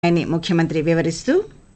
అని ముఖ్యమంత్రి వివరిస్తూ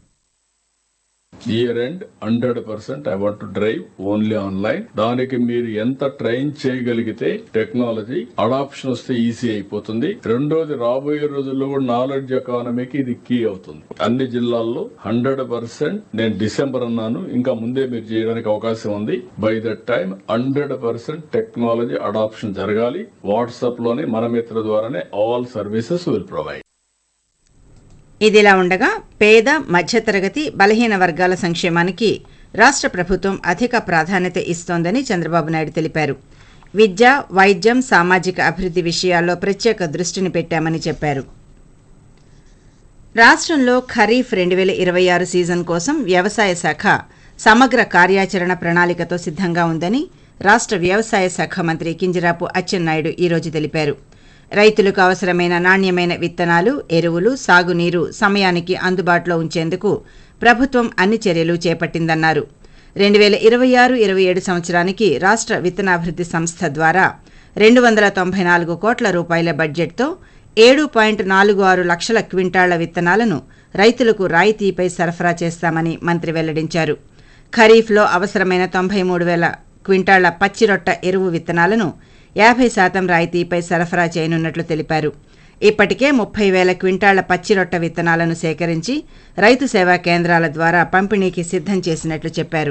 year end hundred percent I want to drive only online దానికి మీరు ఎంత ట్రైన్ చేయగలిగితే టెక్నాలజీ అడాప్షన్ వస్తే ఈజీ అయిపోతుంది రెండోది రాబోయే రోజుల్లో కూడా నాలెడ్జ్ ఎకానమీకి ఇది కీ అవుతుంది అన్ని జిల్లాల్లో హండ్రెడ్ పర్సెంట్ నేను డిసెంబర్ అన్నాను ఇంకా ముందే మీరు చేయడానికి అవకాశం ఉంది by that time hundred percent technology adoption జరగాలి వాట్సాప్ లోనే మన మిత్ర ద్వారానే ఆల్ సర్వీసెస్ విల్ ప్రొవైడ్ ఇదిలా ఉండగా పేద మధ్యతరగతి బలహీన వర్గాల సంక్షేమానికి రాష్ట్ర ప్రభుత్వం అధిక ప్రాధాన్యత ఇస్తోందని చంద్రబాబు నాయుడు తెలిపారు విద్య వైద్యం సామాజిక అభివృద్ధి విషయాల్లో ప్రత్యేక దృష్టిని పెట్టామని చెప్పారు రాష్ట్రంలో ఖరీఫ్ రెండు వేల ఇరవై ఆరు సీజన్ కోసం వ్యవసాయ శాఖ సమగ్ర కార్యాచరణ ప్రణాళికతో సిద్ధంగా ఉందని రాష్ట్ర వ్యవసాయ శాఖ మంత్రి కింజరాపు అచ్చెన్నాయుడు ఈరోజు తెలిపారు రైతులకు అవసరమైన నాణ్యమైన విత్తనాలు ఎరువులు సాగునీరు సమయానికి అందుబాటులో ఉంచేందుకు ప్రభుత్వం అన్ని చర్యలు చేపట్టిందన్నారు రెండు వేల ఇరవై ఆరు ఇరవై ఏడు సంవత్సరానికి రాష్ట్ర విత్తనాభివృద్ధి సంస్థ ద్వారా రెండు వందల తొంభై నాలుగు కోట్ల రూపాయల బడ్జెట్తో ఏడు పాయింట్ నాలుగు ఆరు లక్షల క్వింటాళ్ల విత్తనాలను రైతులకు రాయితీపై సరఫరా చేస్తామని మంత్రి వెల్లడించారు ఖరీఫ్లో అవసరమైన తొంభై మూడు వేల క్వింటాళ్ల పచ్చిరొట్ట ఎరువు విత్తనాలను యాభై శాతం రాయితీపై సరఫరా చేయనున్నట్లు తెలిపారు ఇప్పటికే ముప్పై వేల క్వింటాళ్ల పచ్చిరొట్ట విత్తనాలను సేకరించి రైతు సేవా కేంద్రాల ద్వారా పంపిణీకి సిద్ధం చేసినట్లు చెప్పారు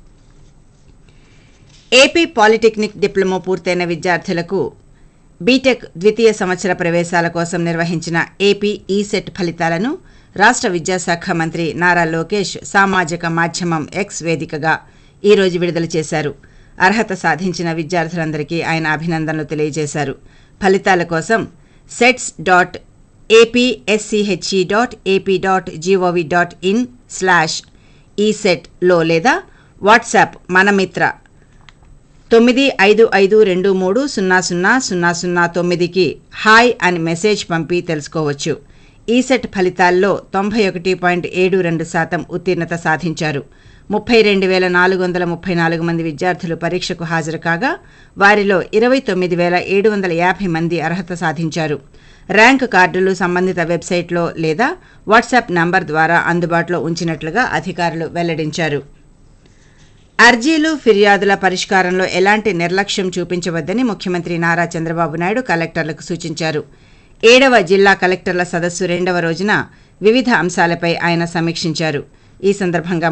ఏపీ పాలిటెక్నిక్ డిప్లొమా పూర్తయిన విద్యార్థులకు బీటెక్ ద్వితీయ సంవత్సర ప్రవేశాల కోసం నిర్వహించిన ఏపీ ఈసెట్ ఫలితాలను రాష్ట్ర విద్యాశాఖ మంత్రి నారా లోకేష్ సామాజిక మాధ్యమం ఎక్స్ వేదికగా ఈరోజు విడుదల చేశారు అర్హత సాధించిన విద్యార్థులందరికీ ఆయన అభినందనలు తెలియజేశారు ఫలితాల కోసం sets dot APSCHE dot AP dot GOV dot in slash ఈసెట్లో లేదా వాట్సాప్ మనమిత్ర తొమ్మిది ఐదు ఐదు రెండు మూడు సున్నా సున్నా సున్నా సున్నా తొమ్మిదికి హాయ్ అని మెసేజ్ పంపి తెలుసుకోవచ్చు ఈసెట్ ఫలితాల్లో తొంభై ఒకటి పాయింట్ ఏడు రెండు శాతం ఉత్తీర్ణత సాధించారు ముప్పై రెండు వేల నాలుగు వందల ముప్పై నాలుగు మంది విద్యార్థులు పరీక్షకు హాజరు కాగా వారిలో ఇరవై తొమ్మిది వేల ఏడు వందల యాభై మంది అర్హత సాధించారు ర్యాంక్ కార్డులు సంబంధిత వెబ్సైట్లో లేదా వాట్సాప్ నంబర్ ద్వారా అందుబాటులో ఉంచినట్లుగా అధికారులు వెల్లడించారు అర్జీలు ఫిర్యాదుల పరిష్కారంలో ఎలాంటి నిర్లక్ష్యం చూపించవద్దని ముఖ్యమంత్రి నారా చంద్రబాబు నాయుడు కలెక్టర్లకు సూచించారు ఏడవ జిల్లా కలెక్టర్ల సదస్సు రెండవ రోజున వివిధ అంశాలపై ఆయన సమీక్షించారు ఈ సందర్భంగా